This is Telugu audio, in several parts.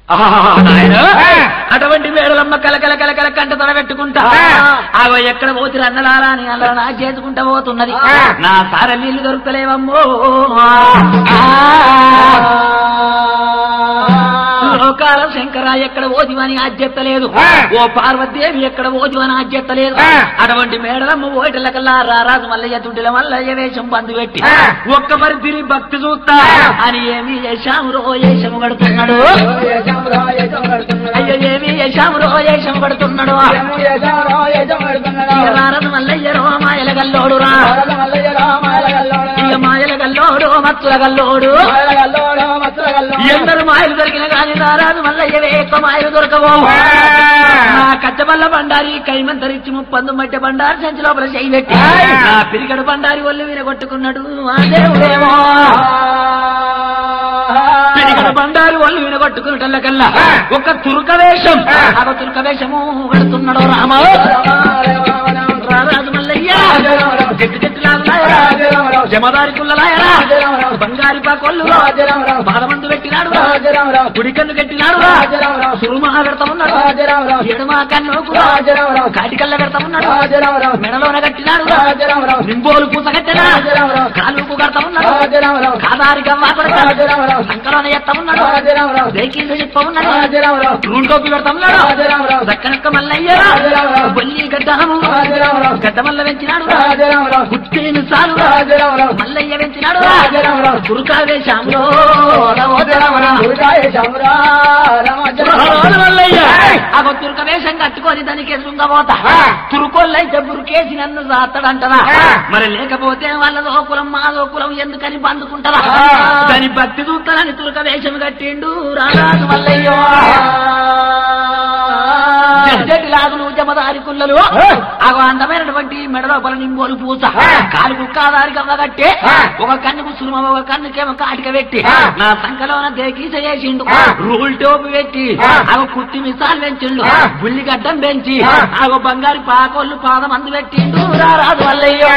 నాయన ఆ. అటువంటి వేడలమ్మ కలకల కలకల కంట తడబెట్టుకుంటా ఆ. ఆగో ఎక్కడ పోతిరు అన్నలారా అని అలా నా చేసుకుంటా పోతున్నది ఆ. నా సార నీళ్లు దొరుకుతలేవమ్మో లోకాల శంకర ఎక్కడ ఓదివని ఆజ్ఞెత్తలేదు ఆ. ఓ పార్వతీదేవి ఎక్కడ ఓదివని ఆజ్ఞెత్తలేదు ఆ. అటువంటి మేడలమ్మ ఓటలకల్లా రారాజు మల్లయ్య తుంటిల మల్లయ్య వేషం బంధు పెట్టి ఆ. ఒక్క మరి తిరిగి భక్తి చూస్తా ఆ. అని ఏమి యశాము రో ఏషము కడుతున్నాడు అయ్యో ఏమి యశాము రో ఏషము కడుతున్నాడు ఇక రారదు మల్లయ్య రో మాయల గల్లోడు రా ఇక మాయల గల్లోడు మత్తుల గల్లోడు ఎందరు మాయలు దొరికిన కానీ రారాదు మల్లయ్యవే ఎక్కువ మాయలు దొరకవు నా కచ్చబల్ల బండారి కైమంతరిచ్చి ముప్పందు మట్టె బండారి సంచి లోపల చేయి పెట్టి ఆయ్. నా పిరికడు బండారి ఒళ్ళు వినగొట్టుకున్నాడు ఆ దేవుడేమో పిరికడు బండారి ఒళ్ళు వినగొట్టుకున్నటల్ల కల్లా ఆ. ఒక తురుక వేషం ఆ. ఆ తురుక వేషము కడుతున్నాడు రామ రారాజు మల్లయ్య చెట్టు చెట్టు లాగులాయరా జమదారి కుల్లలాయరా బంగారి పాకొల్లు బాధమందు పెట్టినాడు గుడికన్ను కట్టినాడు సురుమా పెడతామన్నాడు ఎడమా కన్ను కాటికల్ల పెడతామన్నాడు మెడలోన కట్టినాడు నింబోలు పూస కట్టినా కాలుకు కడతామన్నాడు కాదారి గవ్వా కొడతాడు సంకలోన ఎత్తమన్నాడు దేకీలు చెప్పమన్నాడు రూల్ టోపీ పెడతామన్నాడు దక్కనక్క మల్లయ్య బొల్లి గడ్డము గడ్డ మల్ల పెంచినాడు గుట్టేను సాలు మల్లయ్య పెంచినాడు గురుకా వేషంలో మల్లయ్య ఆ తురుక వేషం కట్టుకొని దానికి ఎదురుగా పోతా ఆ. తురుకోళ్ళైతే గురికేసి నన్ను సాస్తాడంటదా ఆ. మరి లేకపోతే వాళ్ళదో కులం మాదో కులం ఎందుకని బందుకుంటారా ఆ. దాని భక్తి చూస్తానని తురుక వేషం కట్టిండు రారాజు మల్లయ్యో జడ్జటి లాగులు జమదారి కుల్లలు ఆ. అగో అందమైనటువంటి మెడలోపల నింబోలు పూస ఆ. కాలు కుక్కాదారి కవ్వ కట్టే ఆ. ఒక కన్నుకు సురుమ ఒక కన్నుకేమో కాటిక పెట్టి ఆ. నా సంఖలోన దేకీస చేసిండు ఆ. రూల్ టోపు పెట్టి ఆ. అగో కుట్టి మిసాలు పెంచిండు ఆ. బుల్లిగడ్డం పెంచి ఆ. అగో బంగారు పాకోళ్ళు పాదం అందు పెట్టిండు రారాజు మల్లయ్యో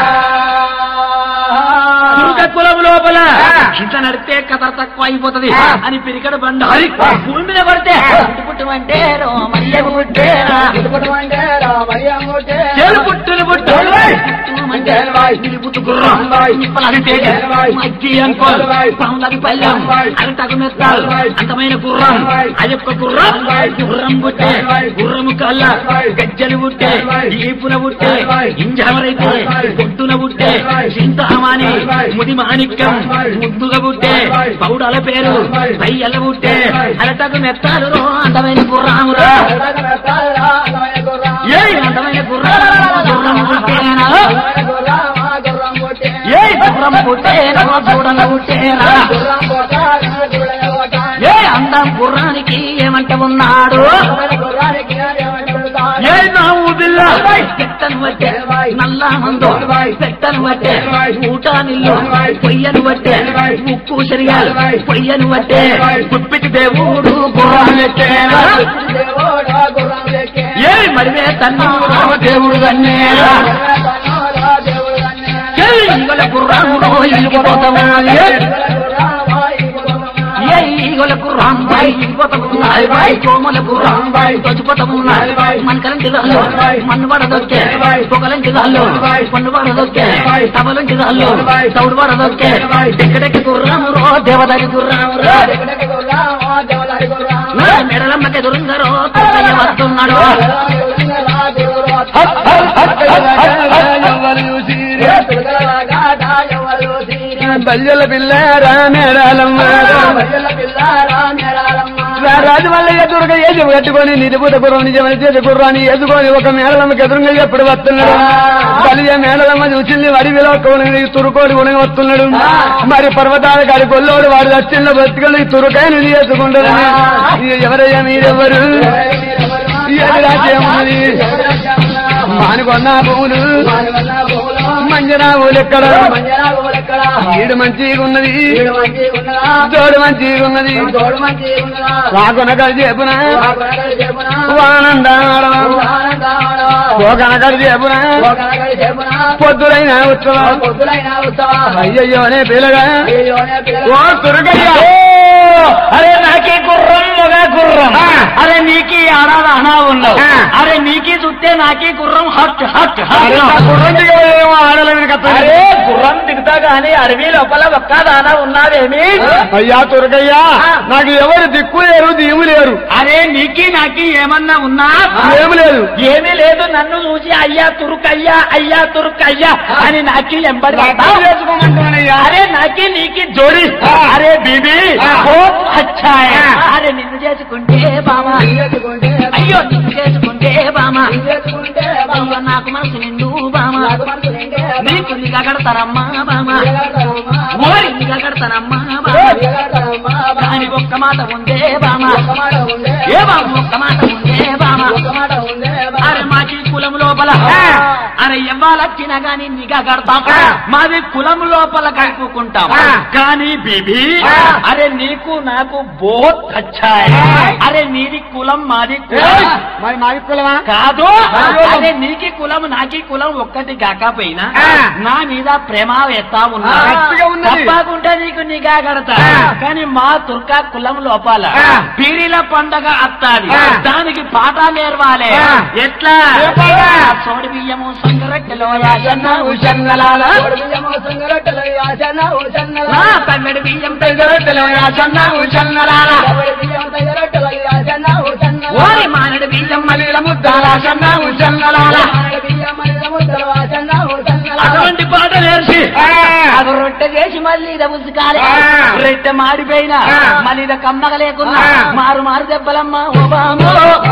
దుర్గ కులం లోపల ఆ. ఇంత నడితే కథ తక్కువ అయిపోతది ఆ. అని పిరికడ బండ హరి ఆ. భూమి మీద పడితే ఆ. పుట్టుమంటే రోమయ్య పుట్టేరా చేలు పుట్టుని పుట్టు ఏలవాయ్. పుట్టుమంటే ఏలవాయ్. నిలుపుతు గుర్రం ఏలవాయ్. నిప్పలది తేజ ఏలవాయ్. మజ్జి అనుకోలు ఏలవాయ్. పాములది పల్లెం ఏలవాయ్. అరటకు మెత్తాలు ఏలవాయ్. అందమైన గుర్రం ఏలవాయ్. అదొక్క గుర్రం ఏలవాయ్. గుర్రం పుట్టే ఏలవాయ్. గుర్రము కళ్ళ ఏలవాయ్. గజ్జలు పుట్టే ఏలవాయ్. ఈపున పుట్టే ఏలవాయ్. ఇంజామరైతే ఏలవాయ్. పొట్టున పుట్టే ఏలవాయ్. చింతామాని ఏలవాయ్. ముది మాణిక్యం ఏలవాయ్. ముద్దుగా పుట్టే ఏలవాయ్. పౌడల పేరు ఏలవాయ్. పయ్యల పుట్టే ఏలవాయ్. అరటకు మెత్తాలు రో అందమైన గుర్రామురా ఏ అందమైన గుర్రం గుర్రం పుట్టేనా ఏ గుర్రం పుట్టేనా చూడన పుట్టేనా ఏ అందం గుర్రానికి ఏమంట ఉన్నాడు ఏ నావు బిల్ల పెట్టను బట్టే నల్ల మందు పెట్టను బట్టే ఊట నిల్లు పొయ్యను బట్టే ఉప్పు శరిగాలు పొయ్యను బట్టే గుప్పిటి దేవుడు గుర్రం పెట్టేనా ఏ మరివే తన్ను దేవుడు కన్నేరా ఏ ఈగల గుర్రాములో ఇల్లిపోతామా ఏ ఈగల గుర్రం బై ఇల్లిపోతామున్నాయి బై కోమల గుర్రం బై తొచ్చిపోతామున్నాయి మనకలంటి దాళ్ళు మన్ను పడదొక్కే పొగలంటి దాళ్ళు పన్ను పడదొక్కే తబలంటి దాళ్ళు తౌడు పడదొక్కే డెక్కడెక్క గుర్రాము రో దేవదారి గుర్రాము రో నా మెడలమ్మకి ఎదురుంగరో తొక్కయ్య వస్తున్నాడు బల్యల పిల్లారా మేడాలమ్మ రాజు మల్లయ్య దుర్గ ఏజు కట్టుకొని నిలుపుత గుర్రం నిజమైన చేతి గుర్రాన్ని ఎదుకొని ఒక మేడలమ్మకి ఎదురుగా ఎప్పుడు వస్తున్నాడు బలియ మేడలమ్మ చూసింది అడవిలో కోని తురుకోడి ఉణగి వస్తున్నాడు మరి పర్వతాల కాడి కొల్లోడు వాడు వచ్చిన బతుకలు తురుకాయని ఎత్తుకుంటారు ఎవరయ్యా మీరెవరు ఏది రాజ్యం ఉన్నది మానుకొన్న భూములు మంజనావులు ఎక్కడ ఈడు మంచిగా ఉన్నది జోడు మంచిగా ఉన్నది రాకొనక చెప్పున వానందాడ పోకనక చెప్పున పొద్దులైన ఉత్సవం అయ్యయ్యోనే పిల్లగా ఓ తురగయ్య అరే నాకే గుర్రం మొగ ఆనా ఉన్నావు ఆ. అరే నీకీ చుట్టే నాకీ గుర్రం హట్ హట్ అరే, నా హట్ గుర్రం దిగేమో ఆడలేని కథ అరే గుర్రం దిగుతా గాని అడవి లోపల ఒక్క దానా ఉన్నావేమి అయ్యా తురకయ్యా ఆ. నాకు ఎవరు దిక్కు లేరు దీము లేరు అరే నీకి నాకి ఏమన్నా ఉన్నా ఏమి లేదు ఏమీ లేదు నన్ను చూసి అయ్యా తురుకయ్యా అయ్యా తురుకయ్యా అని నాకి ఎంబడి అర్థం చేసుకోమంటానయ్యా అరే నాకి నీకి జోడి ఆ. అరే బీబీ ఆ. బహుత్ అచ్చా హై. ఆ. అరే నిన్ను చేసుకుంటే బామా అయ్యో నిన్ను చేసుకుంటే బామా అయ్యో నాకు మనసు నిండు బామా నీకు నిగా కడతారమ్మా బామా ఓరి నిగా కడతానమ్మా బామా దాని ఒక్క మాట ఉందే బామా ఏ బాబు ఒక్క మాట ఉందే బామా అరే మాకి కులం లోపల అరే ఇవ్వాలొచ్చినా గాని నిఘా కడతాం ఆ. మాది కులం లోపల కలుపుకుంటాం ఆ. కానీ బీబీ ఆ. అరే నీకు నాకు బోత్ అచ్చా హై. అరే నీది కులం మాది కులం ఏయ్, మరి మాది కులమా కాదు అయ్యో. అదే నీకి కులం నాకి కులం ఒక్కటి కాకపోయినా ఆ. నా మీద ప్రేమ ఎత్తా ఉన్నా ఆ, గట్టిగా ఉన్నది. తప్పకుండా నీకు నిఘా కడతా ఆ. కానీ మా తుర్కా కులం లోపల ఆ. పీరీల పండగ అత్తాది ఆ. దానికి పాట నేర్వాలి ఆ. ఎట్లా ఏ పాట? సోడి బియ్యము సంగరట్టెలో యాసన్న ఉషన్నలాల నా తల్లడి బియ్యం సంగరట్టెలో యాసన్న ఉషన్నలాల ఓరి మానడి బియ్యం మలిల ముద్దాల సన్న ఉషన్నలాల అటువంటి పాట నేర్చి ఆ. అది రొట్టె చేసి మళ్ళీ ఇద ఉసుకాలి ఆ. రొట్టె మాడిపోయినా ఆ. మళ్ళీ ఇద కమ్మగ లేకున్నా ఆ. మారు మారు దెబ్బలమ్మ ఓబామో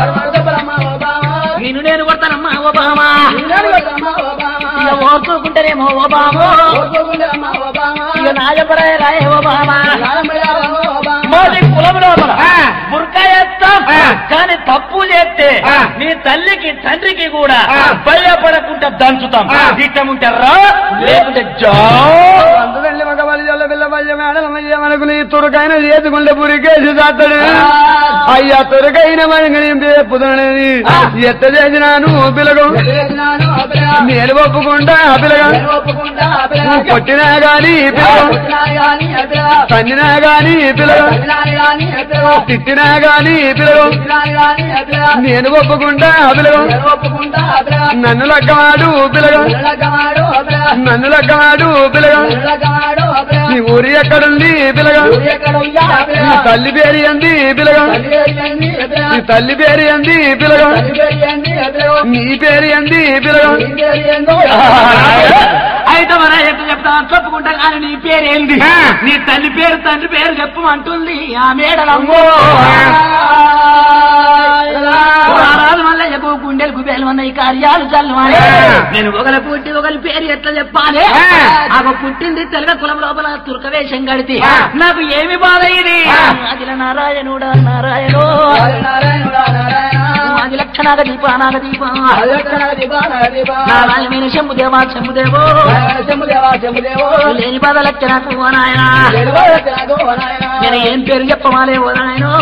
నేను నేను కొడతానమ్మా ఓబామా ఇక ఓర్చుకుంటేనేమో ఓబామో ఇక నాయపరాయ రాయ ఓబామా మాది కులం లోపల ఆ. బుర్కా ఎత్తాం ఆ. కానీ తప్పు చేస్తే ఆ. నీ తల్లికి తండ్రికి కూడా ఆ. భయపడకుండా దంచుతాం ఆ. ఇట్టముంటే రా లేకుంటే జా అందుకండి మగ వల్లి పిల్ల వల్లి మేడల మధ్య మనకు నీ తురకైన చేసుకుంటే పురికేసి సాతాడు అయ్యా తురకైన మనకి పుదనది ఆ. ఎత్త చేసినాను పిలగం నేను ఒప్పుకుంటా పిలగం నువ్వు కొట్టినా గాని పిలగం తన్నినా గాని పిలగం తిట్టినా గాని పిలగం నేను ఒప్పుకుంటా పిలగం నన్ను లగ్గవాడు పిలగం నన్ను లగ్గవాడు పిలగం నీ ఊరి ఎక్కడుంది పిలగం నీ తల్లి పేరు ఎంది పిలగం నీ తల్లి పేరు ఎంది పిలగం నీ పేరు ఎంది పిలగం అయితే మన ఎట్లా చెప్తా చెప్పుకుంటా కానీ నీ పేరు ఏంది ఆ. నీ తల్లి పేరు తండ్రి పేరు చెప్పమంటుంది ఆ మేడలమ్మో పురాణాలు మల్లయ్యకు గుండెలు గుబేలు ఉన్నాయి కార్యాలు చల్లవాలి ఆ. నేను ఒకరి పుట్టి ఒకరి పేరు ఎట్లా చెప్పాలి ఆ. నాకు పుట్టింది తెలగ కులం లోపల తుర్క వేషం కడితే ఆ. నాకు ఏమి బాధ ఇది ఆ. అదిల నారాయణుడా నారాయణో అది లక్షణాగ దీప నాగ దీప నారాయణమైన శంభుదేవా శంభుదేవో లేని బాధ లక్షణకు ఓ నాయన నేను ఏం పేరు చెప్పవాలే ఓ నాయనో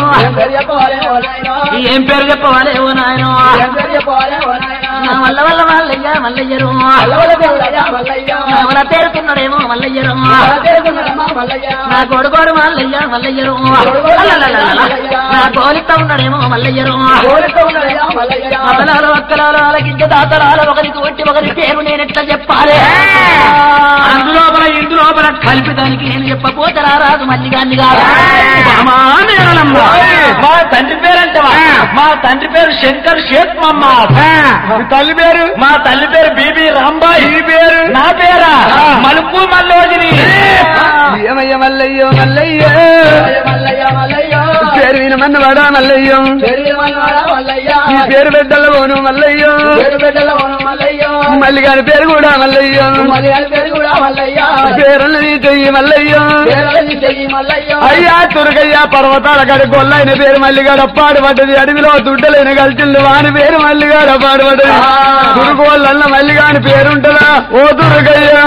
ఏం పేరు చెప్పవాలే ఓ నాయనో నా వల్ల వల్ల మల్లయ్య మల్లయ్యరు నా వల్ల తేరుతున్నాడేమో మల్లయ్యరు నా కొడుకోడు మల్లయ్య మల్లయ్యరు అలలలలల. నా కోలిత ఉన్నాడేమో మల్లయ్యరు అతలాలు అక్కలాలు అలగించ దాతలాలు ఒకరికి ఒట్టి ఒకరి పేరు నేనెట్లా చెప్పాలి అందులోపల ఇందులోపల కలిపి దానికి నేను చెప్పపోతే రాదు మళ్ళీ గాన్ని కాదు మా నేరలమ్మ. మా తండ్రి పేరు అంటవా మా తండ్రి పేరు శంకర్ షేక్ మహమ్మద్ నీ తల్లి పేరు మా తల్లి పేరు బీబీ రాంబాయి నీ పేరు నా పేరా ఆ. మలుపు మల్లోజిని ఏమయ్య మల్లయ్యో మల్లయ్యో పేరు వినమన్న వాడా మల్లయ్యో నీ పేరు బిడ్డల పోను మల్లయ్యో మల్లి గారి పేరు కూడా మల్లయ్యో పేరున్నది చెయ్యి మల్లయ్యో అయ్యా తురగయ్యా పర్వతాల గడి గొల్లైన పేరు మల్లిగాడ పాడుపడ్డది అడవిలో దుడ్డలైన కలిసింది వాని పేరు మల్లిగాడ పాడుపడ్డది దుర్గోళ్ళన్న మల్లిగాని పేరుంటదా ఓ దుర్గయ్యా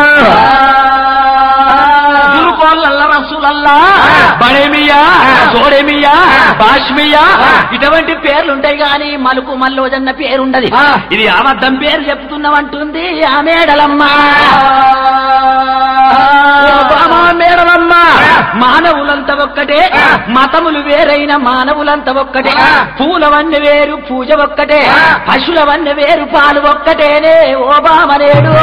దురుకోళ్ళల్లా రసూలల్లా బడేమియా జోడేమియా బాష్మియా ఇటువంటి పేర్లుంటాయి గాని మలుపు మల్లోజన్న పేరుండది ఆ. ఇది అబద్ధం పేరు చెప్తున్నామంటుంది ఆ మేడలమ్మ ఓ బామా మేడలమ్మ మానవులంతా ఒక్కటే మతములు వేరైన మానవులంతా ఒక్కటే పూలవన్నీ వేరు పూజ ఒక్కటే పశువులవన్నీ వేరు పాలు ఒక్కటేనే ఓ బామనేడు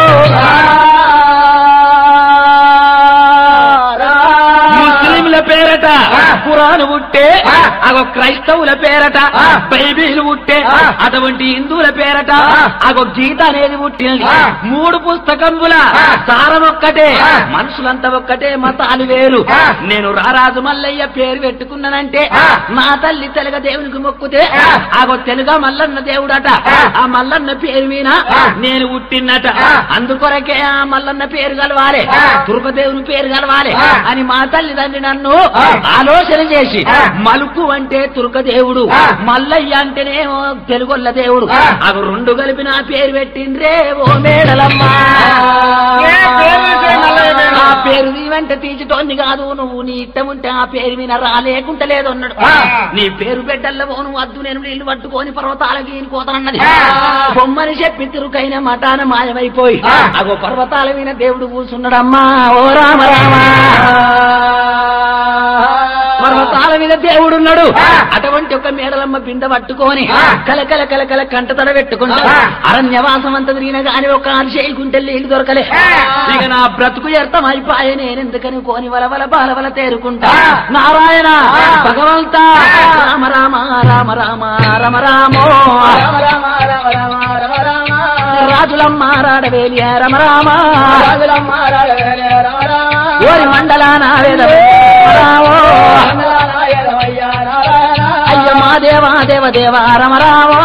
ముస్లింల పేరట పురాణ పుట్టే అగో క్రైస్తవుల పేరట బైబిల్ పుట్టే అటువంటి హిందువుల పేరట అగో గీత అనేది పుట్టినది మూడు పుస్తకముల సారం ఒక్కటే మనుషులంతా ఒక్కటే మతాలు వేరు నేను రారాజు మల్లయ్య పేరు పెట్టుకున్నానంటే మా తల్లి తెలుగ దేవునికి మొక్కుతే అగో తెలుగ మల్లన్న దేవుడట ఆ మల్లన్న పేరు మీద నేను పుట్టినట అందుకొరకే ఆ మల్లన్న పేరు కలవాలి దుర్గదేవుని పేరు కలవాలి అని మా తల్లిదండ్రి నన్ను ఆలోచన చేసి మలుపు అంటే తుర్కదేవుడు మల్లయ్య అంటేనేమో తెలుగొల్ల దేవుడు అవి రెండు కలిపి నా పేరు పెట్టిండ్రే ఓ మేడలమ్మా ఏ పేరు తీసే మల్లయ్య పేరు? ఆ పేరు నీ వెంట తీసిటోంది కాదు నువ్వు నీ ఇష్టం ఉంటే ఆ పేరు మీద రాలేకుంట లేదు అన్నాడు ఆ. నీ పేరు పెట్టల్లో నువ్వు వద్దు నేను నీళ్లు పట్టుకొని పర్వతాలకి ఈయన కోతనన్నది ఆ. బొమ్మని చెప్పి తిరుకైన మఠాన మాయమైపోయి ఆ. అగో పర్వతాల మీద దేవుడు కూర్చున్నాడమ్మా ఓ రామ రామ పర్వతాల మీద దేవుడున్నాడు ఆ. అటువంటి ఒక మేడలమ్మ బింద పట్టుకొని ఆ. కలకల కలకల కంట తడ పెట్టుకుంటా ఆ. అరణ్యవాసం అంత తిరిగిన గాని ఒక చేయకుంటే నీళ్లు దొరకలే ఆ. ఇక నా బ్రతుకు ఎర్థం అయిపోయే నేనెందుకని కోని వలవల బాలవల తేరుకుంటా ఆ. నారాయణ ఆ. భగవంత ఆ. రామ రామ రామ రామ రమ రామో రాజులమ్మ రాడవేలి రమ రామ ఓరి మండలాన వేదం రామో అయ్య మా దేవా దేవ దేవ రమ రామో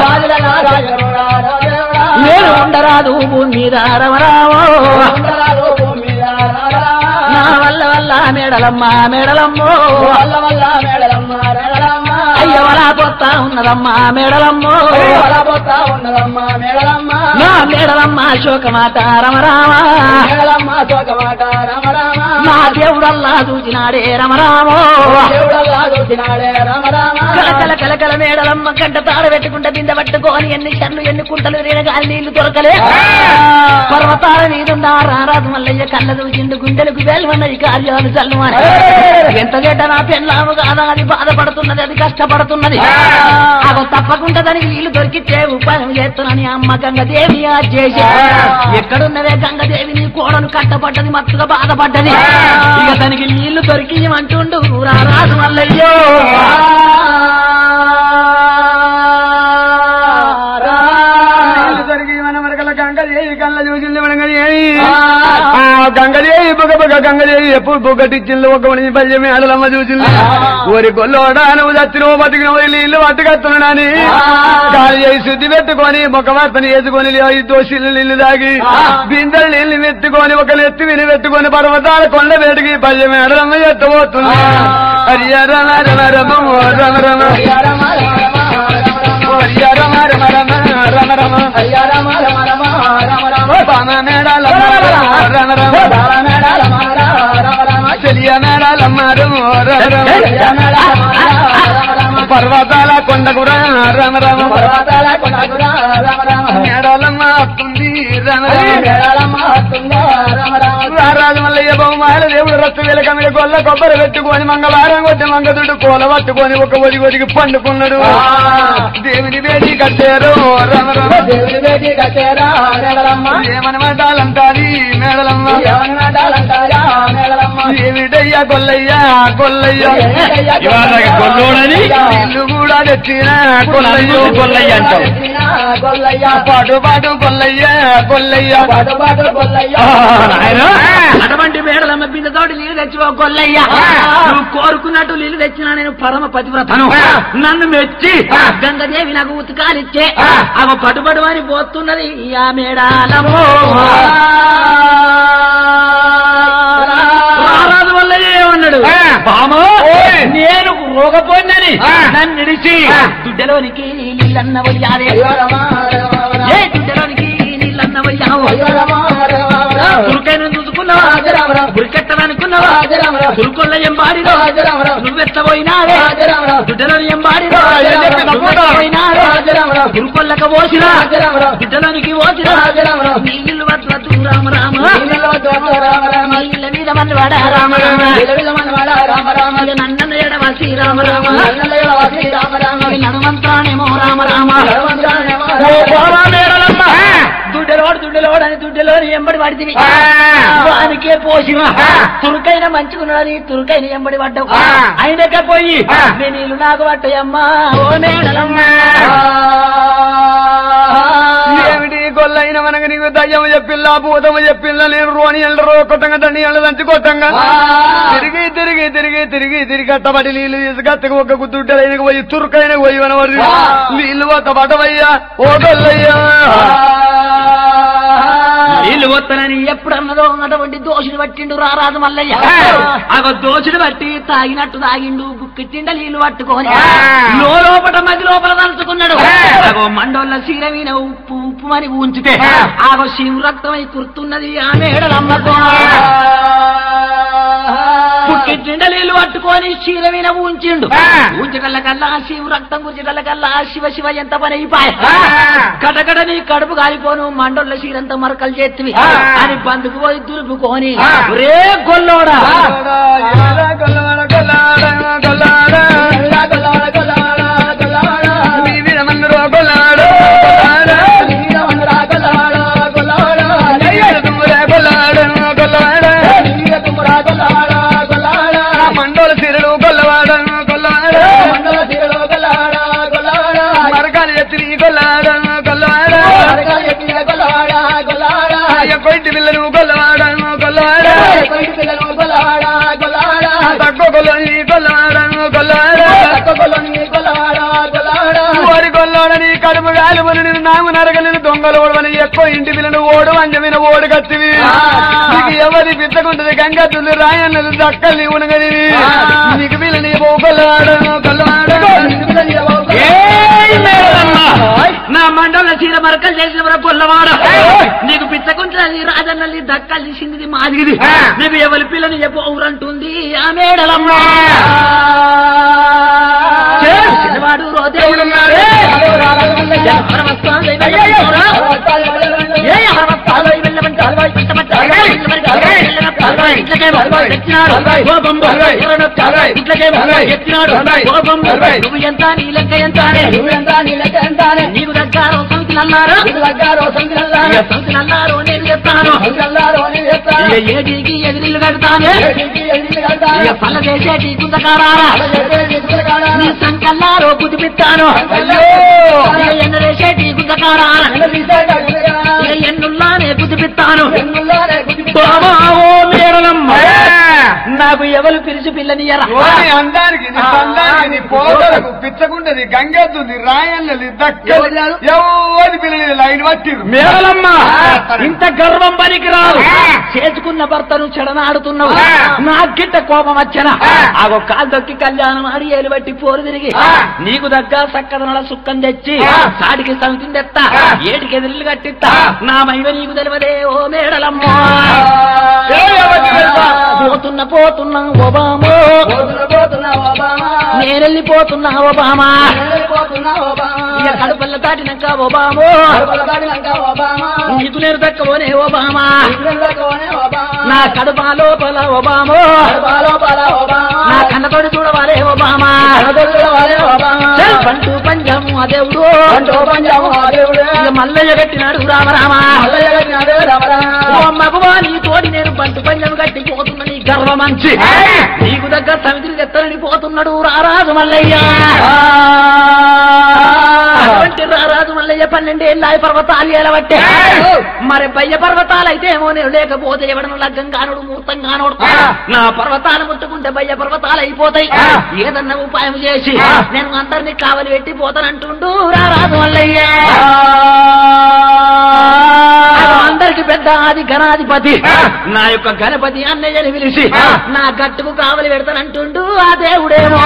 నేను ఉండరాదు భూమి మీద రమ రామో నా వల్ల వల్ల మేడలమ్మ మేడలమ్మో అయ్య వలా పొత్తా ఉన్నదమ్మా మేడలమ్మో నా మేడలమ్మ శోకమాట రమరామ నా దేవుడల్లా చూచినాడే రమరామో కలకల కలకల మేడలమ్మ గడ్డ తాడ పెట్టుకుంటే బిందె పట్టుకోని ఎన్ని చెర్లు ఎన్ని కుంటలు రేనగాలి నీళ్లు దొరకలే పర్వతాల మీదున్న రారాజు మల్లయ్య కళ్ళ చూసిండు గుండెలకు వేల్వన్నది కార్యాలు చల్లుమని ఎంత గడ్డ నా పెళ్ళాము కాదా అది బాధపడుతున్నది అది కష్టపడుతున్నది అగో తప్పకుండా దానికి నీళ్లు దొరికితే ఉపాయం చేస్తున్నాని అమ్మ గంగదేవి ఆ చేసి ఎక్కడున్నవే గంగదేవి నీ కోడను కట్టపడ్డది మత్తుగా బాధపడ్డది ఇక దానికి నీళ్లు దొరికి అంటుండు రారాజు మల్లయ్యో జరిగి మన మరకల గంగదేవి కళ్ళ చూసింది మనగదేవి గంగదేవి బుగ బుగ గంగదేవి ఎప్పుడు బుగ్గటిచ్చింది ఒక మనిషి పల్లె మేడలమ్మ చూసింది ఊరి గొల్లోడా నువ్వు చచ్చినవు బతికిన నీళ్లు పట్టుకొస్తున్నానని గాలి చేసి శుద్ధి పెట్టుకొని ఒక వార్తని వేసుకొని ఐదు దోషులు నీళ్లు తాగి బిందెలు నీళ్లు మెత్తుకొని ఒక నెత్తి విని పెట్టుకొని పర్వతాల కొండ వేడికి పల్లె మేడలమ్మ ఎత్తబోతుంది హరియ రమ రమ రమ ఓ రమ రమ హరియ రమ రమ రమ రమ రమ ఓ బామ మేడలమ్మ రమ రమ చెలియ మేడలమ్మ రమ రమ పర్వతాల కొండకు రమ రమ మేడలమ్మ వస్తుంది రమ రారాజు మల్లయ్య బహుమాల దేవుడు రత్తు వెలక మీద గొల్ల కొబ్బరి పెట్టుకొని మంగళవారం కొట్టి మంగదుడు కోల పట్టుకొని ఒక ఒది ఒదిగి పండుకున్నాడు దేవుని వేడి కట్టారు రమ రమ ఏమనమాటాలంటాది మేడలమ్మ ఏమిటయ్యా గొల్లయ్యా గొల్లయ్యా ఇవాళ గొల్లోడని ఇల్లు కూడా తెచ్చిన నన్ను గొల్లయ్య అంటావు. పాటు పాటు గొల్లయ్యా గొల్లయ్యా నాయనా అటువంటి మేడలమ్మ బిందతోటి నీళ్లు తెచ్చివో కొల్లయ్యా నువ్వు కోరుకున్నట్టు నీళ్లు తెచ్చినా నేను పరమ పతివ్రతను నన్ను మెచ్చి గంగదేవి నాకు ఉతకాలిచ్చే అవ పటుపటు అని పోతున్నది ఆ మేడాలమో రారాజు వల్ల ఏమన్నాడు బామో నేను రోగపోయిందని నన్ను నిడిచి దుడ్డలోనికి నీళ్ళన్న వయ్యారే ఏ దుడ్డలోనికి నీళ్ళన్న వయ్యావు దుర్గైన చూసుకున్నావా గురికెట్టదనుకున్నావా దుర్గొల్ల ఎంబాడిలో నువ్వెత్తపోయినావే దుడ్డలోని ఎంబాడిలో నువ్వెత్తపోయినావే దుర్గొల్లక పోసినా దుడ్డలోనికి పోసినా నీళ్ళు వద్దు రామ రామ నీళ్ళ మీద మన మనవాడ రామ రామ విలవిల మనవాడ రామ రామ ఇక నన్నన్న ఎడవ శ్రీరామ రామ నల్లల వాసి రామ రామ ఇక నడమంత్రానేమో రామ రామ నడవంతానేమో ఓ రామ రామ. పోరా మేడలమ్మ. దుడ్డలోడు దుడ్డలోడు అని దుడ్డలోని ఎంబడి పడితివి ఆ. వానికే పోసిన ఆ. తురుకైన మంచుకున్నాడని తురుకైన ఎంబడి పడ్డావు ఆ. అయినక పోయి ఆ. నీ నీళ్ళు నాకు పట్టయమ్మా ఓ మేడలమ్మ ఏమిటి గొల్లైన మనకు నీకు దయ్యం చెప్పిల్లా భూతము చెప్పిల్లా నేను రోని ఎల్లరో కొట్టంగా దండి ఎల్ల దంచి కొట్టంగా తిరిగి తిరిగి తిరిగి తిరిగి తిరిగి కట్టబడి నీళ్ళు ఇసుకత్తకు ఒక గుద్దుడ్డలైన పోయి తురుకైన పోయి వనవడి నీళ్ళు ఒక పడవయ్యా ఓ గొల్లయ్యా నీళ్ళు వస్తానని ఎప్పుడు అన్నదో అటువంటి దోషుని పట్టిండు రారాదు మల్లయ్య ఆ. అగో దోషుని బట్టి తాగినట్టు తాగిండు గుక్కిట్టిండ నీళ్లు పట్టుకొని ఆ. లో లోపల మధ్య లోపల తలుచుకున్నాడు ఆ. అగో మండోళ్ళ సీరమీన ఉప్పు ఉప్పు అని ఉంచితే ఆ. ఆగో శివు రక్తమై కుర్తున్నది ఆ మేడలమ్మతో పుట్టిండ నీళ్లు పట్టుకొని శీరమీన ఉంచిండు ఆ. ఉంచటల్ల కల్లా శివు రక్తం గుంచటల్ల కల్లా శివ శివ ఎంత పని అయిపోయి ఆ. కటకట నీ కడుపు కాలిపోను మండోళ్ళ శీరంతా మరకలు చేతివి ఆ. అని బందుకు పోయి దులుపుకొని ఆ. రే గొల్లోడా గొల్లవాడ గొల్లాడ గొల్లాడ మీ వీరమన్నరో గొల్లాడ గొల్లాడ అయ్యడు తుమ్మురే గొల్లాడ గొల్లాడ మండోల సిరడు గొల్లవాడ గొల్లాడ మరకాలు ఎత్తి గొల్లాడ గొల్లాడ అయ్య కొయింటి పిల్లలు గొల్లవాడ గొల్లాడ తక్కువ గొల్లని గొల్లవాడ గొల్లాడ ఓరి గొల్లోడని కడుపు గాలిమని నేను నాము నరగలేని దొంగలు ఓడవని ఎక్కువ ఇంటి పిల్లను ఓడు అంజమైన ఓడు కత్తివి నీకు ఎవరి పిచ్చకుంటది గంగా తుల్లి రాయన్నది దక్కల్ని ఉనగని నీకు పిల్లని ఓ గొల్లవాడ గొల్లవాడ ఏయ్ మేడలమ్మ! నా మండల చీర మరకలు చేసిన పొల్లవాడ ఏయ్! నీకు పిచ్చకుంటుంది రాజన్నల్లి దక్కల్లి సిందిది మాదిరిది ఆ. నీకు ఎవరి పిల్లని చెప్పవురంటుంది ఆ మేడలమ్మ చే, చిన్నవాడు రోదే ఎవరున్నారు? ఏ పరమస్థానం వెళ్ళమంటారా? ఏ పరమస్థానం వెళ్ళమంటారు? ఇష్టపడ్డారు. ఇష్టపడ్డారు. ఇష్టపడ్డారు. ఇట్లకేమో తెచ్చినాడు. కోపం. ఎర్రనొక్క. ఇట్లకేమో ఎత్తినాడు. కోపం. నువ్వు ఎంత నీ లెక్క ఎంత అనే. నీకు దగ్గర సంఖ్యలు అన్నారు ఇక సంఖ్యలు అన్నారు నేను చెప్తాను ఇక ఏటికి ఎదిరిల్లు కడతాను ఇక పల్ల చేసేటి గుంతకారారా నీ సంకల్లారో కుదిపిస్తాను ఇక ఎన్న చేసేటి గుంతకారారా ఇక ఎన్నుల్లానే కుదిపిస్తాను బాబా ఓ మేడలమ్మ నాకు ఎవరు పిలిచి పిల్లనియరా ఓరి అందానికి నీ సందానికి నీ పోతలకు పిచ్చకుంటది గంగెద్దుంది రాయన్నది దక్కది ఎవరి పిల్లని లైన్ పట్టిరు మేడలమ్మ ఇంత గర్వం పనికిరాదు చేసుకున్న భర్తను చెడనాడుతున్నావు నా గిట్ట కోపం వచ్చనా ఆగో కాలు దొక్కి కళ్యాణం ఆడి ఏలు బట్టి పోరు తిరిగి నీకు దగ్గర చక్కదనల సుక్కం తెచ్చి సాడికి సమితిని తెత్తా ఏటికి ఎదిరిల్లు కట్టిస్తా నా మైవ నీకు తెలియదే ఓ మేడలమ్మ పోతున్న పోతున్నా ఒబామో నేనెళ్ళిపోతున్నా ఒబామా ఇక కడుపల్ల దాటినాక ఒబామో నీకు నేను దక్కబోనే ఒబామా నా కడుప లోపల ఒబామో నా కన్నతోటి చూడవాలే ఒబామా చల్ పంటు పంజము అదేవుడు ఇక మల్లయ్య కట్టినాడు రామరామా ఓ మగవా నీ తోటి నేను పంటు పంజం కట్టి పోతున్నా నీ గర్వమంచి నీకు దగ్గర సమితిని తెత్తనని పోతున్నాడు రారాజు మల్లయ్య అటువంటి రారాజు మల్లయ్య పన్నెండేళ్ళ పర్వతాలు ఎలబట్టే మరి బయ్య పర్వతాలు అయితే ఏమో నేను లేకపోతే ఎవడను లగ్గం కానుడు ముహూర్తం కానుడు నా పర్వతాలు ముట్టుకుంటే బయ్య పర్వతాలు అయిపోతాయి ఏదన్నా ఉపాయం చేసి నేను అందరినీ కావలి పెట్టి పోతానంటుండు రారాజు మల్లయ్య అందరికి పెద్ద ఆది గణాధిపతి నా యొక్క గణపతి అన్నయ్యని పిలిచి నా గట్టుకు కావలి పెడతానంటుండు ఆ దేవుడేమో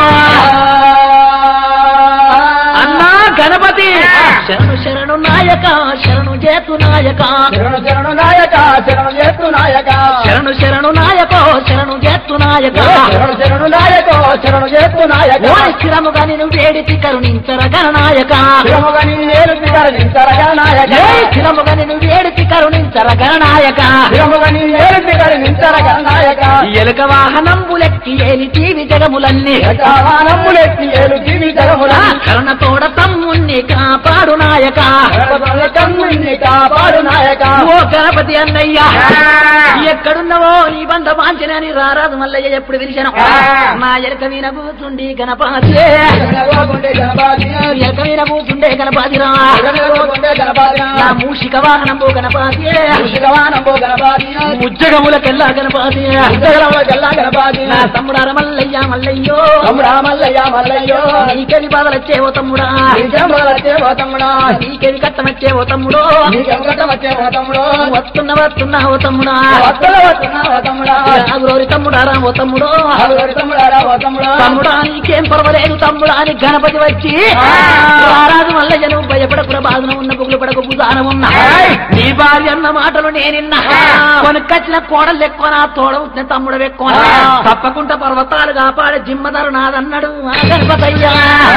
అన్నా గణపతి శరణు శరణు నాయక శరణు చేతు నాయక శరణు శరణు నాయక శరణు చేస్తు నాయక శరణు శరణు నాయకో శరణు చేతు చేస్తు నాయక శరణు శరణు నాయకో శరణు చేస్తు నాయక ఓ స్థిరముగా నేను వేడితి కరుణించర గణనాయక శిరముగా నేను కరుణించరగా నాయక ఏ స్థిరముగా నేను వేడితి కరుణించర గణనాయక శిరముగా నేను కరుణించరగా నాయక ఎలుక వాహనంబులెక్కి ఏలి తీవి జగములన్నీ కావానమ్ములెత్తి ఏలు జీవి జగముల ఆ కరుణ తోడ తమ్ముణ్ణి కాపాడు నాయక తమ్ముడిని కాపాడు నాయక ఓ గణపతి అన్నయ్య ఎక్కడున్నావో నీ బంధ వాంచనని రారాజు మల్లయ్య ఎప్పుడు పిలిచాను నా ఎలక వీణ కూర్చుండి గణపతి జనగోగుండే జనపాది ఎలక వీణ కూర్చుండే గణపతి రా జనగోగుండే జనపాది నా మూషిక వాహనంబు గణపతి శిరవానంబో గణపాది ముజ్జగములకెల్లా గణపతి ఉద్దగలంలో గల్లా గణపాది నా తమ్ముడార మల్లయ్య మల్లయ్యో తమ్ముడా మల్లయ్య మల్లయ్యో నీకెది బాధలొచ్చేవో తమ్ముడా నీకేం వచ్చేవో తమ్ముడా నీకెది కట్టమచ్చేవో తమ్ముడో నీకేం కట్టం వచ్చేవో తమ్ముడు వస్తున్న వస్తున్నావో తమ్ముడా వత్తలు వస్తున్నావో తమ్ముడా రాగులోరి తమ్ముడారా ఓ తమ్ముడో ఆరుగురు తమ్ముడారా ఓ తమ్ముడా తమ్ముడా నీకేం పర్వాలేదు తమ్ముడా అని గణపతి వచ్చి రారాజు మల్లయ్య నువ్వు భయపడకుర బాధన ఉన్న బుగులు పడకు బుధానం ఉన్నా నీ భార్య అన్న మాటలు నేనిన్నా కొనుకొచ్చిన కోడలు ఎక్కువ నా తోడ ఉంటే తమ్ముడు ఎక్కువ తప్పకుండా పర్వతాలు కాపాడే జిమ్మదారు నాదన్నాడు ఆ గణపతయ్యా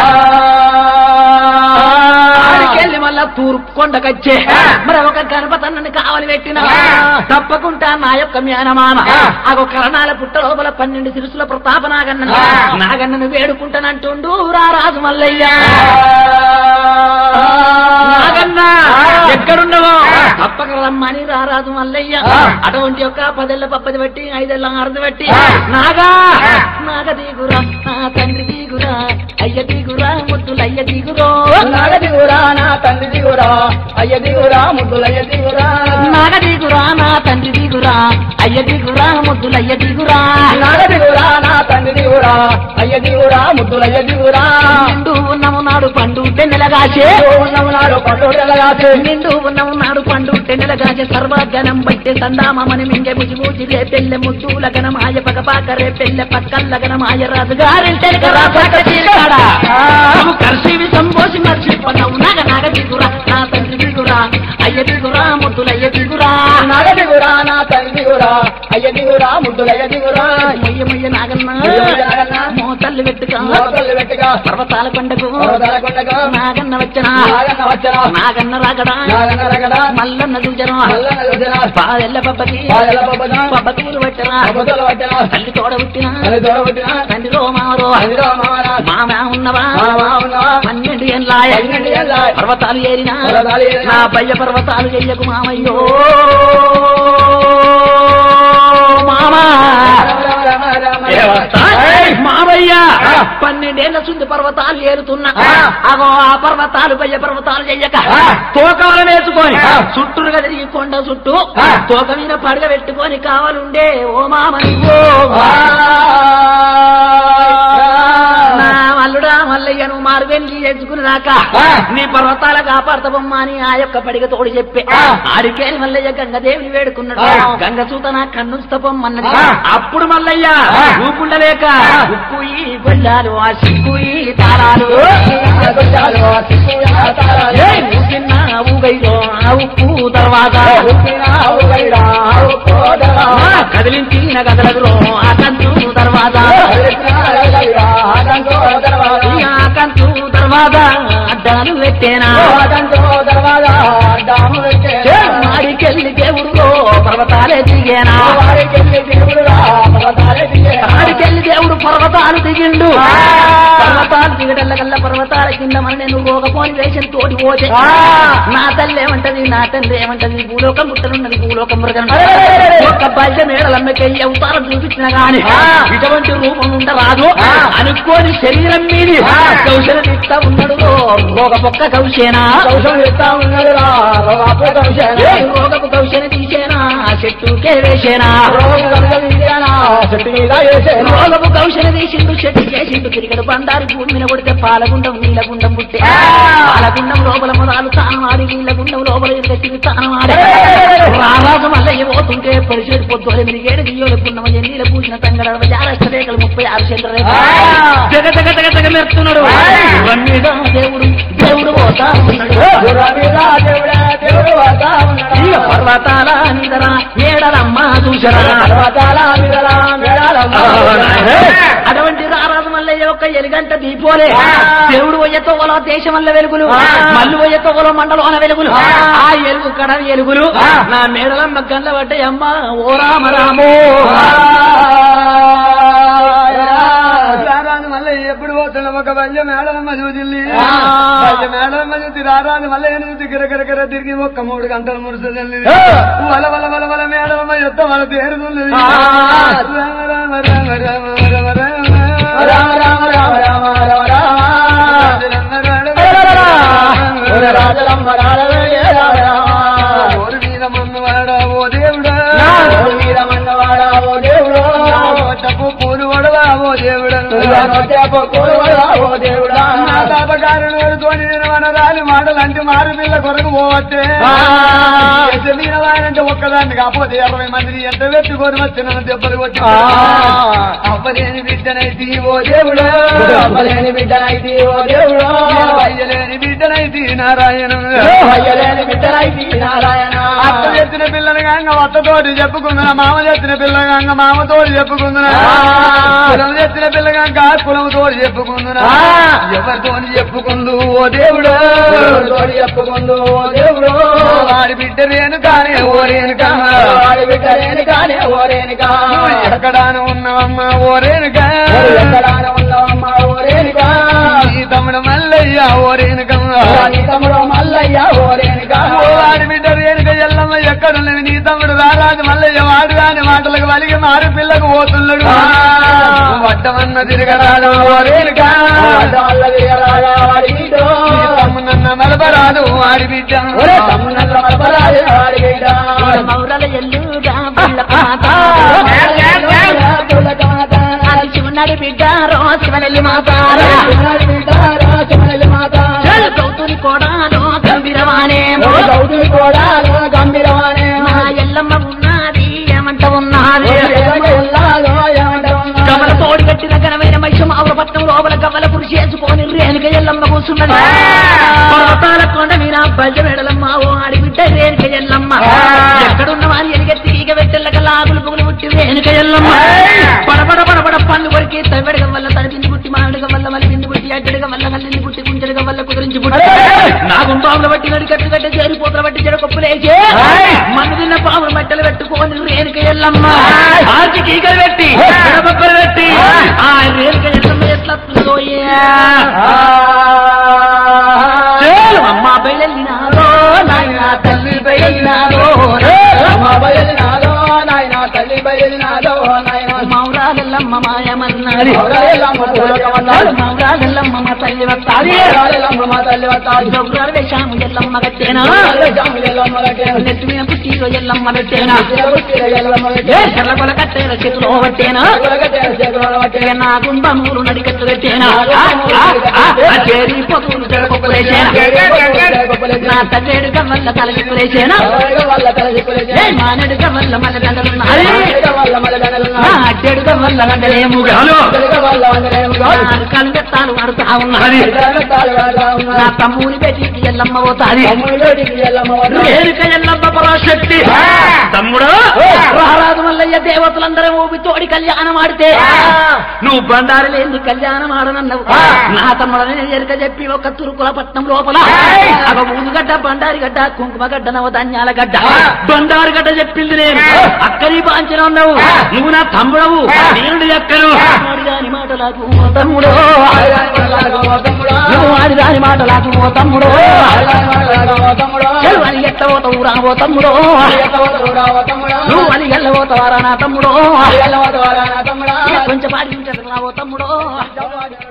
ఆడికెళ్ళి మళ్ళా తూర్పు కొండకొచ్చే మరి ఒక గణపతన్నని కావాలి పెట్టిన తప్పకుండా నా యొక్క మ్యానమామ అగో కరణాల పుట్ట లోపల పన్నెండు సిరుసుల ప్రతాప నాగన్న నాగన్నను వేడుకుంటానంటుండు రారాజు మల్లయ్య నాగన్న ఎక్కడున్నావో తప్పక రమ్మని రారాజు మల్లయ్య అటువంటి యొక్క పదేళ్ల పప్పది బట్టి ఐదేళ్ల ఆరది బట్టి నాగా నాగ దిగురా నా తండ్రి దిగురా అయ్య దిగురా ముద్దులయ్య దిగురో నాగ దిగురా నా తండ్రి దిగురా అయ్య దిగురా ముద్దులయ్య దిగురా నాగ దిగురా నా తండ్రి దిగురా అయ్య దిగురా ముద్దులయ్య దిగురా నాగ దిగురా నా తండ్రి దిగురా అయ్య దిగురా ముద్దులయ్య దిగురా నిండు ఉన్నము నాడు పండు తెన్నెలగాచే ఉన్నము నాడు పట్టు తెల్లగాసి నిండు ఉన్నము నాడు పండు తెన్నెలగాచే సర్వగణం బట్టి సందామని మింగె ముజి ముజి రే పెళ్ళె ముద్దుల గణమాయ పగ పాక రే పెళ్ళె పక్కల్ల గణమాయ రాజు గారింటే కర్షివి సంబోసి మర్చిపోతావు నాగ నాగ దిగురా నా తండ్రి దిగురా అయ్య దిగురా ముద్దులయ్య దిగురా నాగ దిగురా నా తండ్రి దిగురా అయ్య దిగురా ముద్దులయ్య దిగురా మొయ్య మొయ్య నాగన్న మొయ్య మొయ్య నాగన్న. మోతల్లు పెట్టుక మోతలు పెట్టుగా పర్వతాల కొండకు పర్వతాలకొండకు నాగన్న వచ్చనా నాగన్న వచ్చరా నాగన్న రాగడా నాగన్న రగడా మల్లన్న దూజనం మల్లన్న యోజన పాదెల్ల పబ్బకి పాదెల్ల పబ్బన పబ్బకూరు పెట్టరా పబ్బతులు వచ్చరా తల్లి తోడ పుట్టిన తల్లి దూరబుట్టిన తండ్రి రోమారో అందులో మామరా మామ ఉన్నవా మామ ఉన్నవా? పన్నెండు ఏళ్ళాయ పన్నెండు ఏళ్ళాయ. పర్వతాలు ఏరినా పర్వతాలు ఏరినా. నా పయ్య పర్వతాలు చెయ్యకు మామయ్యో మామా మామయ్య పన్నెండేళ్ల సుంది పర్వతాలు ఏరుతున్నా అగో ఆ పర్వతాలు పయ్య పర్వతాలు చెయ్యక తోకాలను వేసుకొని చుట్టూరుగా తిరిగి కొండ చుట్టూ తోక మీద పడగ పెట్టుకొని కావాలుండే ఓ మామ నువ్వు నా మల్లుడా మల్లయ్య నువ్వు మారువెళ్ళి చేసుకుని రాక నీ పర్వతాల కాపాడతావమ్మా అని ఆ యొక్క పడిగ తోడు చెప్పి ఆడికేని మల్లయ్య గంగదేవిని వేడుకున్నాడు గంగ సూత నా కన్నుస్తపమ్మన్నది అప్పుడు మల్లయ్య ఊపుండలేక ఉప్పు ఈ గొల్లాలు ఆ సిక్కు ఈ తాళాలు ఏయ్, ఊపిన ఊగైలో ఆ ఉప్పు తర్వాత కదిలించిన గదలదులో ఆ కంచు తర్వాత ఈ ఆ కంచు తర్వాత అడ్డాలు పెట్టేనా మాడికెళ్ళి దేవుడు పర్వతాలే దిగేనా ఆడికెళ్ళి దేవుడు పర్వతాలు దిగిండు పర్వతాలు దిగటల్ల కల్లా పర్వతాల కింద మన నేను రోగపోని వేసిన తోటి పోతే నా తల్లి ఏమంటది నా తండ్రి ఏమంటది భూలోకం పుట్టనున్నది భూలోకం మృగం ఒక్క బయట మేడలమ్మకెళ్ళి అవతారం చూపించిన గాని ఇటువంటి రూపం ఉండరాదు అనుకోని శరీరం మీది కౌశల ఇస్తా ఉన్నాడు రోగ పొక్క కౌశేనా ఏ రోగపు కౌశల తీసేనా చెట్టుకే వేసేనా చెట్టు మీద వేసేనా రోగపు కౌశల తీసిండు చెట్టు చేసిండు తిరిగడు బండారు భూమి మీద కొడితే పాలగుండం నీలగుండం పుట్టే పాలగుండం లోపల మొదలు తానమాడి నీలగుండం లోపల ఎదురు తానమాడి రారాజం అల్లయ్య పోతుంటే పరిశోధి పొద్దు ఎనిమిది ఏడు దియ్యోలు పున్నమ ఎన్నీల పూసిన తంగడ జారష్ట రేఖలు ముప్పై ఆరు చంద్ర జగ జగ జగ జగ మెరుతున్నాడు ఇవన్నీ దేవుడు దేవుడు పోతా ఉన్నాడు ఇక పర్వతాల నిదరా ఏడలమ్మ చూసరా అటువంటి రారాజు మల్లయ్య యొక్క ఎలుగంట దీపోలే దేవుడు పోయేతోవలో దేశం వల్ల వెలుగులు మల్లు పోయేతోవలో మండలోన వెలుగులు ఆ ఎలుగు కడ ఎలుగులు నా మేడలమ్మ గండ్ల పడ్డాయి అమ్మ ఓ రామ రామో రారాజు మళ్ళీ ఎప్పుడు పోతున్నా ఒక వల్య మేడలమ్మ చూసిల్లి ఆ. వల్య మేడలమ్మ చూసి రారాజు మళ్ళీ చూసి గిరగిర గిర తిరిగి ఒక్క మూడు గంటలు మురుసల్లి ఆ. వల వల వల వల మేడలమ్మ ఎత్త మన తేరుతుంది ఆ. రామ రామ రామ రామ రామ రామ రామ రామ రామ రామ రామ రామ రాజలమ్మ రాజలే ఓరి మీద మన్నవాడా ఓ దేవుడా వీరమన్నవాడా ఓ దేవుడు తప్పు పూలు వడవా ఓ దేవుడా ఓ దేవుడా నా తాపకారుడు నేను మనరాలి మాటలు అంటే మారు పిల్ల కొరకు పోవట్టే అంటే ఒక్కదాన్ని కాకపోతే ఇరవై మందిని ఎంత పెట్టుకొని వచ్చిన దెబ్బలు కొట్టి ఆ. అవ్వలేని బిడ్డనైతే ఓ దేవుడా అమ్మలేని బిడ్డనైతి ఓ దేవుడు అయ్యలేని బిడ్డనైతే నారాయణ అయ్యలేని బిడ్డనైతి నారాయణ అత్త చెప్తున్న పిల్లని కాంగ అత్తతోటి చెప్పుకుందునా మామ చెప్తున్న పిల్ల కాంగ మామతోటి చెప్పుకుందునా ఆ. కులం చెప్తున్న పిల్ల కాంగ కులంతోటి చెప్పుకుందునా ఆ. ఎవరితోని చెప్పుకుందు ఓ దేవుడు దేవుడితోటి చెప్పుకుందు ఓ దేవుడు వాడి బిడ్డ రేను కానే ఓ రేణుక వాడి బిడ్డలేని కానే ఓ రేణుకా ఎక్కడాను ఉన్నవమ్మ ఓ రేణుక ఎక్కడాన ఉన్నావమ్మ ఓ రేణుకా నీ తమ్ముడు మల్లయ్య ఓ రేణుక నీ తమ్ముడు మల్లయ్య ఓ రేణుకా ఓ వాడి బిడ్డ రేణుక ఎల్లమ్మ ఎక్కడున్నవి నీ తమ్ముడు రారాజు మల్లయ్య వాడు కాని మాటలకు వలిగి మారు పిల్లకు పోతున్నాడు ఆ. వడ్డమన్న తిరగరాదు ఓ రేణుక వల్ల వీరరాజా వాడి బిడ్డో. నీ తమ్మునన్న మలపరాదు వాడి బిడ్డ ఒరే తమ్మునల్ల మలపరాజు వాడి బిడ్డ. మౌరల ఎల్లుగా పుల్ల పాత. పుల్ల పాత. అది శివునాడి బిడ్డ రోశివనెల్లి మాత శివునాడి బిడ్డ రోశివనెల్లి మాత గౌతుని కోడాలో గంభీరమానే గౌతుని కోడాలో గంభీరమానే నా ఎల్లమ్మ ఉన్నది ఏమంట ఉన్నది కమల తోడి కట్టిన ఘనమైన మహిషం ఆవురపట్నం లోపల కమల పురుషి చేసుకొని రేణుక ఎల్లమ్మ కూర్చున్నది పర్వతాల కొండ మీద బజ వెడలమ్మ ఓ ఆడి బిడ్డ రేణుక ఎల్లమ్మ ఎక్కడున్న వారి ఎలిగెత్తి ఈగ పెట్టెళ్ళక లాగులు పొగులు పుట్టి రేణుక ఎల్లమ్మ పడబడ పడబడ పళ్ళు కొరికి తవ్వెడగ వల్ల తడిపింది పుట్టి మామిడిగ వల్ల మలిపింది పుట్టి అడ్డడిగ వల్ల కల్లింది పుట్టి కుంచెడగ వల్ల కుదిరించి పుట్టి నా గుంపాముల బట్టి నడికట్టు గడ్డ చేరి పోతల బట్టి చెడు కొప్పులేసి మన్ను తిన్న పాములు మట్టలు పెట్టుకొని రేణుక ఎల్లమ్మ ఆర్చికి ఈగలు పెట్టి బొక్కలు పెట్టి ఆ రేణుక ఎల్లమ్మ ఎట్లా అమ్మ బయలునారో నాయన తల్లి బయలునారో అమ్మ బయలునారో నాయన తల్లి బయలునారో నాయన మౌరాలెల్లమ్మ మాయమన్నాడు మౌరాలెల్లమ్మ మా తల్లి వస్తాది మా తల్లి వస్తాది దొంగలు వేషాము ఎల్లమ్మ కట్టేనా నెత్తి మీద పుట్టిలో ఎల్లమ్మ పెట్టేనా ఏ చెర్లకొల కట్టేల చేతిలో పట్టేనా ఇక నా గుంబమూలు నడికట్టు కట్టేనా చేరి పొతులు చెడకొప్పులేసేనా నా తల్లేడు గవ్వల్ల తలకిప్పులేసేనా ఏ మానడు గవ్వల్ల మల్ల దండలున్నాయి నా అడ్డేడు గవ్వల్ల దండలేముగా కళ్ళెత్తాలు వాడుతా ఉన్నది నా తమ్ముని పెట్టి ఎల్లమ్మ పోతాది రేణుక ఎల్లమ్మ పరాశక్తి తమ్ముడు రారాజు మల్లయ్య దేవతలందరూ ఊపి తోడి కళ్యాణం ఆడితే నువ్వు బండారు లేని కళ్యాణం ఆడనన్నావు నా తమ్ముడని ఎరుక చెప్పి ఒక తురుకుల పట్నం లోపల అవ ఊదుగడ్డ బండారి గడ్డ కుంకుమ గడ్డ నవ ధాన్యాల గడ్డ బండారు గడ్డ చెప్పింది నేను అక్కడి పాంచిన ఉన్నావు నువ్వు నా తమ్ముడవు నేను ఎక్కను ఆడిదాని మాటలకు ఓ తమ్ముడు నువ్వు ఆడిదాని మాటలకు ఓ తమ్ముడు చెలు అని ఎట్ట పోతావు రా ఓ తమ్ముడు నువ్వు అని ఎల్ల పోతావారా నా తమ్ముడు కొంచెం పాడి ఓ తమ్ముడు